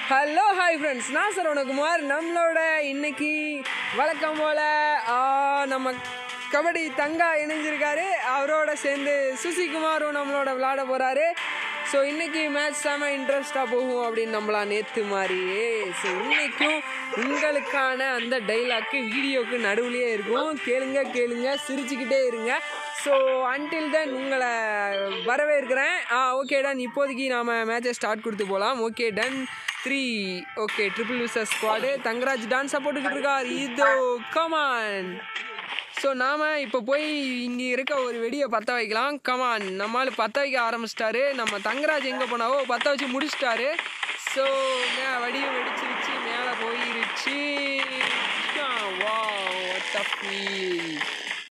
hello hi friends நான் சரவணகுமார் நம்மளோட இன்னைக்கு வழக்கம் போல் நம்ம கபடி தங்கா இணைஞ்சிருக்காரு அவரோட சேர்ந்து சுசிகுமாரும் நம்மளோட விளையாட போகிறாரு ஸோ இன்னைக்கு மேட்ச் செம இன்ட்ரெஸ்டாக போகும் அப்படின்னு நம்மளாம் நேற்று மாதிரியே ஸோ இன்னைக்கும் உங்களுக்கான அந்த டைலாக்கு வீடியோக்கு நடுவுலையே இருக்கும் கேளுங்க கேளுங்க சிரிச்சுக்கிட்டே இருங்க ஸோ அன்டில் தென் உங்களை வரவேற்கிறேன் ஆ ஓகே டன் இப்போதைக்கு நாம் மேட்சை ஸ்டார்ட் கொடுத்து போகலாம் okay done three okay triple விசஸ் ஸ்குவாடு தங்கராஜ் டான்ஸாக போட்டுக்கிட்டு இருக்கார் இதோ கமான் ஸோ நாம் இப்போ போய் இங்கே இருக்க ஒரு வெடியை பற்ற வைக்கலாம் கமான் நம்மால் பற்ற வைக்க ஆரம்பிச்சிட்டாரு நம்ம தங்கராஜ் எங்கே போனாவோ பற்ற வச்சு முடிச்சிட்டாரு ஸோ மே வடியும் வெடிச்சிருச்சு மேலே போயிருச்சு வா ஃபீல்